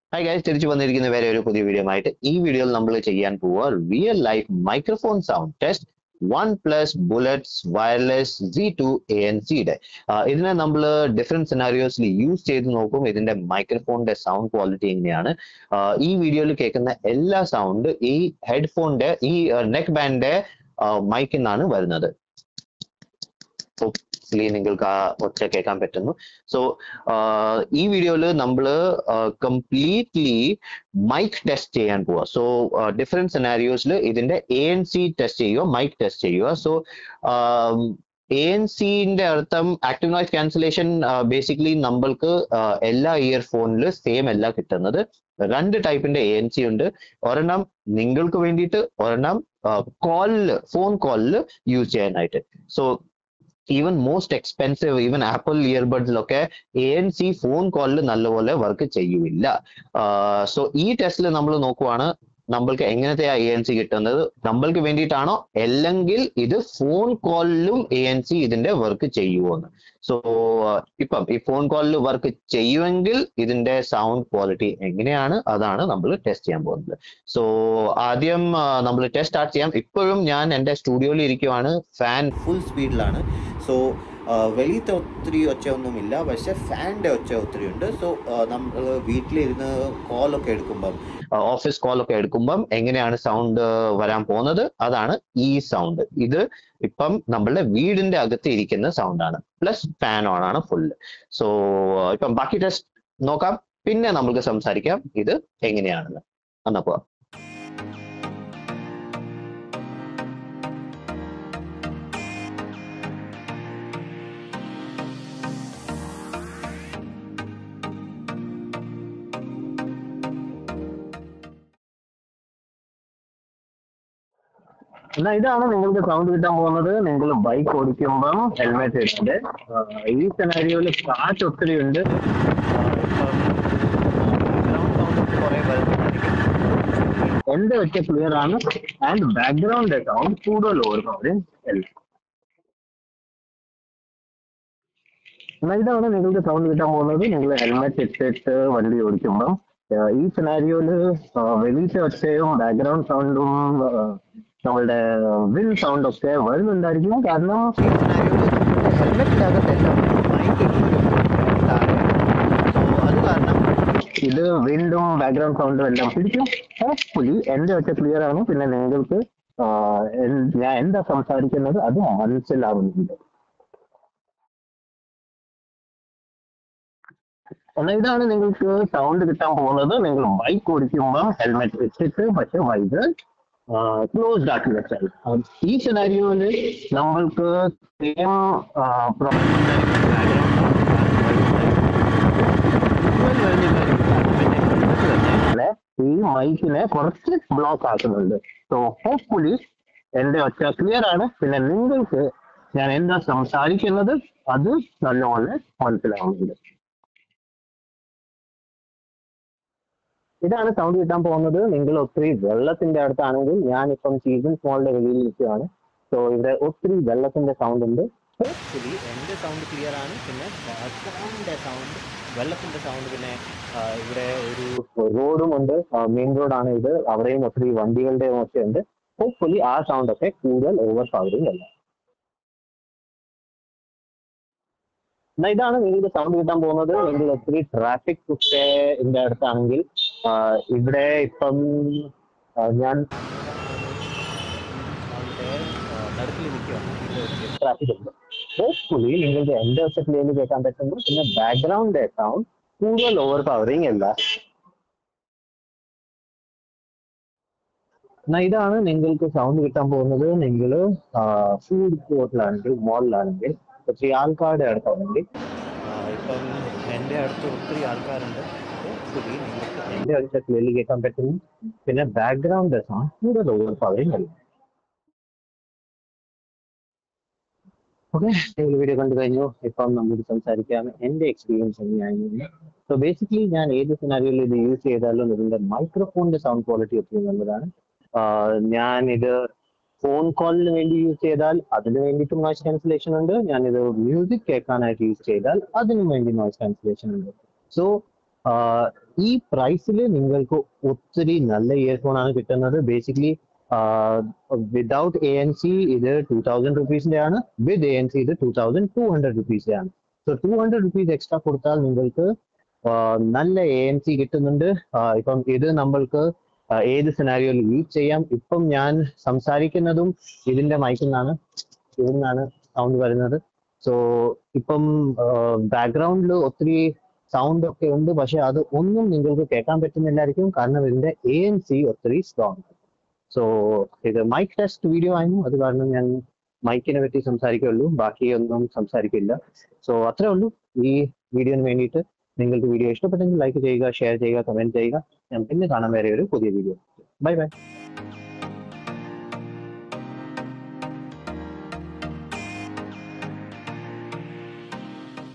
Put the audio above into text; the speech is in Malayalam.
ഹായ് ഗൈസ് തിരിച്ചു വന്നിരിക്കുന്ന വേറെ ഒരു പുതിയ വീഡിയോ ആയിട്ട് ഈ വീഡിയോയിൽ നമ്മൾ ചെയ്യാൻ പോവുക real life microphone sound test one plus bullets wireless Z two A N സിയുടെ ഇതിനെ നമ്മൾ ഡിഫറെന്റ് സിനാരിയോസിൽ യൂസ് ചെയ്ത് നോക്കും ഇതിന്റെ മൈക്രോഫോണിന്റെ സൗണ്ട് ക്വാളിറ്റി എങ്ങനെയാണ് ആഹ് ഈ വീഡിയോയിൽ കേൾക്കുന്ന എല്ലാ സൗണ്ട് ഈ ഹെഡ്ഫോണിന്റെ ഈ നെക്ക് ബാൻഡിന്റെ മൈക്കിൽ നിന്നാണ് വരുന്നത് ഹോപ്പ്ഫുള്ളി നിങ്ങൾക്ക് ആ ഒച്ച കേൾക്കാൻ പറ്റുന്നു സോ ഈ വീഡിയോയിൽ നമ്മൾ കംപ്ലീറ്റ്ലി മൈക്ക് ടെസ്റ്റ് ചെയ്യാൻ പോവാ സോ ഡിഫറെന്റ് സിനാരിയോസിൽ ഇതിന്റെ എ എൻ സി ടെസ്റ്റ് ചെയ്യുക മൈക്ക് ടെസ്റ്റ് ചെയ്യുക സോ എ എൻ സിന്റെ അർത്ഥം ആക്റ്റീവ് നോയ്സ് ക്യാൻസലേഷൻ ബേസിക്കലി നമ്മൾക്ക് ആഹ് എല്ലാ ഇയർഫോണിൽ സെയിം അല്ല കിട്ടുന്നത് രണ്ട് ടൈപ്പിന്റെ എ എൻ സി ഉണ്ട് ഒരെണ്ണം നിങ്ങൾക്ക് വേണ്ടിയിട്ട് ഒരെണ്ണം കോളില് ഫോൺ കോളില് യൂസ് ചെയ്യാനായിട്ട് so even most expensive even Apple ഇയർബഡ്സിലൊക്കെ എ എൻ സി ഫോൺ കോളിൽ നല്ലപോലെ വർക്ക് ചെയ്യൂല സോ ഈ ടെസ്റ്റിൽ നമ്മൾ നോക്കുവാണ് നമ്മൾക്ക് എങ്ങനത്തെ എ എൻ സി കിട്ടുന്നത് നമ്മൾക്ക് വേണ്ടിയിട്ടാണോ അല്ലെങ്കിൽ ഇത് ഫോൺ കോളിലും എ എൻ സി ഇതിന്റെ വർക്ക് ചെയ്യുമോന്ന് സോ ഇപ്പം ഈ ഫോൺ കോളിൽ വർക്ക് ചെയ്യുമെങ്കിൽ ഇതിന്റെ സൗണ്ട് ക്വാളിറ്റി എങ്ങനെയാണ് അതാണ് നമ്മൾ ടെസ്റ്റ് ചെയ്യാൻ പോകുന്നത് സോ ആദ്യം നമ്മൾ ടെസ്റ്റ് സ്റ്റാർട്ട് ചെയ്യാം ഇപ്പോഴും ഞാൻ എൻ്റെ സ്റ്റുഡിയോയിൽ ഇരിക്കുവാണ് ഫാൻ ഫുൾ സ്പീഡിലാണ് സോ വെളിയത്തെ ഒത്തിരി ഒച്ചയൊന്നുമില്ല പക്ഷെ ഫാനിന്റെ ഒച്ച ഒത്തിരി ഉണ്ട് സോ നമ്മൾ വീട്ടിലിരുന്ന് കോളൊക്കെ എടുക്കുമ്പം ഓഫീസ് കോളൊക്കെ എടുക്കുമ്പം എങ്ങനെയാണ് സൗണ്ട് വരാൻ പോകുന്നത് അതാണ് ഈ സൗണ്ട് ഇത് ഇപ്പം നമ്മളുടെ വീടിന്റെ അകത്ത് ഇരിക്കുന്ന സൗണ്ടാണ് പ്ലസ് ഫാൻ ഓൺ ആണ് ഫുള്ള് സോ ഇപ്പം ബാക്കി ടെസ്റ്റ് നോക്കാം പിന്നെ നമുക്ക് സംസാരിക്കാം ഇത് എങ്ങനെയാണെന്ന് എന്നാ പോവാം എന്നാ ഇതാണ് നിങ്ങൾക്ക് സൗണ്ട് കിട്ടാൻ പോകുന്നത് നിങ്ങൾ ബൈക്ക് ഓടിക്കുമ്പം ഹെൽമെറ്റ് ഇട്ടുണ്ട് ഈ സെനാരിയോയിൽ കാറ്റ് ഒത്തിരി ഉണ്ട് എന്റെ ഒറ്റ ക്ലിയർ ആണ് ആൻഡ് ബാക്ക്ഗ്രൗണ്ട് സൗണ്ട് കൂടുതൽ ഓർമ്മ എന്നാ ഇതാണ് നിങ്ങൾക്ക് സൗണ്ട് കിട്ടാൻ പോകുന്നത് നിങ്ങൾ ഹെൽമെറ്റ് ഇട്ടിട്ട് വണ്ടി ഓടിക്കുമ്പം ഈ സിനാരിയോയില് വെളിയിലത്തെ ഒച്ചയും ബാക്ക്ഗ്രൗണ്ട് സൗണ്ടും നമ്മളുടെ വിൻ സൗണ്ട് ഒക്കെ വരുന്നുണ്ടായിരിക്കും കാരണം അത് കാരണം ഇത് വിൻഡും ബാക്ക്ഗ്രൗണ്ട് സൗണ്ടും എല്ലാം പിടിക്കും ഹോപ്പ്ഫുള്ളി എന്റെ ഒറ്റ ക്ലിയർ ആണ് പിന്നെ നിങ്ങൾക്ക് ഞാൻ എന്താ സംസാരിക്കുന്നത് അത് മനസ്സിലാവുന്നുണ്ട് എന്നാൽ ഇതാണ് നിങ്ങൾക്ക് സൗണ്ട് കിട്ടാൻ പോകുന്നത് നിങ്ങൾ ബൈക്ക് ഓടിക്കുമ്പോൾ ഹെൽമെറ്റ് വെച്ചിട്ട് പക്ഷെ വൈസ് ക്ലോസ്ഡ് ആക്കി വെച്ചാൽ ഈ സിനാരിയോയില് നമ്മൾക്ക് സെയിം ഈ മൈക്കിനെ കുറച്ച് ബ്ലോക്ക് ആക്കുന്നുണ്ട് സോ ഹോപ്പ്ഫുള്ളി എന്റെ ഒച്ച ക്ലിയർ ആണ് പിന്നെ നിങ്ങൾക്ക് ഞാൻ എന്താ സംസാരിക്കുന്നത് അത് നല്ലപോലെ മനസ്സിലാവുന്നുണ്ട് ഇതാണ് സൗണ്ട് കിട്ടാൻ പോകുന്നത് നിങ്ങൾ ഒത്തിരി വെള്ളത്തിന്റെ അടുത്താണെങ്കിൽ ഞാൻ ഇപ്പം സീസൺ സ്മോളിന്റെ വെളിയിൽ നിൽക്കുകയാണ് സോ ഇവിടെ ഒത്തിരി വെള്ളത്തിന്റെ സൗണ്ട് ഉണ്ട് ഹോപ്പ്ഫുള്ളി എന്റെ സൗണ്ട് ക്ലിയർ ആണ് പിന്നെ ബാക്ക്ഗ്രൗണ്ടിന്റെ സൗണ്ട് വെള്ളത്തിന്റെ സൗണ്ട് പിന്നെ ഇവിടെ ഒരു റോഡും ഉണ്ട് മെയിൻ റോഡാണ് ഇത് അവിടെയും ഒത്തിരി വണ്ടികളുടെ ഒക്കെ ഉണ്ട് ഹോപ്പ്ഫുള്ളി ആ സൗണ്ട് ഒക്കെ കൂടുതൽ ഓവർ പവറിംഗ് അല്ല എന്നാ ഇതാണ് നിങ്ങൾക്ക് സൗണ്ട് കിട്ടാൻ പോകുന്നത് നിങ്ങൾ ഒത്തിരി ട്രാഫിക് ഒക്കെ ഇതിന്റെ അടുത്താണെങ്കിൽ ഇവിടെ ഇപ്പം ഞാൻ നടുക്കിൽ നിൽക്കുകയാണ് ട്രാഫിക് ഉണ്ട് ഹോപ്പ്ഫുള്ളി നിങ്ങൾക്ക് എന്റെ ഒച്ച ക്ലിയർലി കേൾക്കാൻ പറ്റുന്നു പിന്നെ ബാക്ക്ഗ്രൗണ്ട് സൗണ്ട് കൂടുതൽ ഓവർ പവറിങ് അല്ല എന്നാ ഇതാണ് നിങ്ങൾക്ക് സൗണ്ട് കിട്ടാൻ പോകുന്നത് നിങ്ങൾ ഫുഡ് കോർട്ടിലാണെങ്കിൽ മോളിലാണെങ്കിൽ ഒത്തിരി ആൾക്കാരുടെ അടുത്താണെങ്കിൽ ഇപ്പം എൻ്റെ അടുത്ത് ഒത്തിരി ആൾക്കാരുണ്ട് ഹോപ്പ്ഫുള്ളി നിങ്ങൾക്ക് എൻ്റെ അടുത്ത ക്ലിയർലി കേൾക്കാൻ പറ്റുന്നു പിന്നെ ബാക്ക്ഗ്രൗണ്ട് സൗണ്ട് കൂടുതൽ ഓവർ പവറിങ് അല്ല ഓക്കെ നിങ്ങൾ വീഡിയോ കണ്ടു കഴിഞ്ഞു ഇപ്പം നമുക്ക് സംസാരിക്കാം എൻ്റെ എക്സ്പീരിയൻസ് എങ്ങനെയായിരുന്നു സോ ബേസിക്കലി ഞാൻ ഏത് സിനാരിയോയിൽ ഇത് യൂസ് ചെയ്താലും ഇതിന്റെ മൈക്രോഫോണിന്റെ സൗണ്ട് ക്വാളിറ്റി ഒത്തിരി നല്ലതാണ് ഞാൻ ഇത് ഫോൺ കോളിന് വേണ്ടി യൂസ് ചെയ്താൽ അതിന് വേണ്ടിയിട്ടും നോയ്സ് ക്യാൻസലേഷൻ ഉണ്ട് ഞാനിത് മ്യൂസിക് കേൾക്കാനായിട്ട് യൂസ് ചെയ്താൽ അതിനും വേണ്ടി നോയ്സ് ക്യാൻസലേഷൻ ഉണ്ട് സോ ഈ പ്രൈസിൽ നിങ്ങൾക്ക് ഒത്തിരി നല്ല ഇയർഫോൺ ആണ് കിട്ടുന്നത് basically without A N C ഇത് ടൂ തൗസൻഡ് റുപ്പീസിന്റെ ആണ് വിത്ത് എ എൻ സി ഇത് ടൂ തൗസൻഡ് ടു ഹൺഡ്രഡ് റുപ്പീസിന്റെ ആണ് so two hundred rupees extra കൊടുത്താൽ നിങ്ങൾക്ക് ആഹ് നല്ല എ എൻ സി കിട്ടുന്നുണ്ട് ആഹ് ഇപ്പം ഇത് നമ്മൾക്ക് ആഹ് ഏത് സിനാരിയോയിൽ യൂസ് ചെയ്യാം ഇപ്പം ഞാൻ സംസാരിക്കുന്നതും ഇതിന്റെ മൈക്കിൽ നിന്നാണ് ഇതിൽ നിന്നാണ് സൗണ്ട് വരുന്നത് സോ ഇപ്പം ബാക്ക്ഗ്രൗണ്ടിൽ ഒത്തിരി സൗണ്ട് ഒക്കെ ഉണ്ട് പക്ഷെ അത് ഒന്നും നിങ്ങൾക്ക് കേൾക്കാൻ പറ്റുന്നില്ലായിരിക്കും കാരണം ഇതിന്റെ എ എൻ സി ഒത്തിരി സ്ട്രോങ് സോ ഇത് മൈക്ക് ടെസ്റ്റ് വീഡിയോ ആയിരുന്നു അത് കാരണം ഞാൻ മൈക്കിനെ പറ്റി സംസാരിക്കുള്ളൂ ബാക്കി ഒന്നും സംസാരിക്കില്ല സോ അത്രേ ഉള്ളൂ ഈ വീഡിയോന് വേണ്ടിയിട്ട് നിങ്ങൾക്ക് വീഡിയോ ഇഷ്ടപ്പെട്ടെങ്കിൽ ലൈക്ക് ചെയ്യുക ഷെയർ ചെയ്യുക കമന്റ് ചെയ്യുക ഞാൻ പിന്നെ കാണാൻ വേറെ ഒരു പുതിയ വീഡിയോ ബൈ ബൈ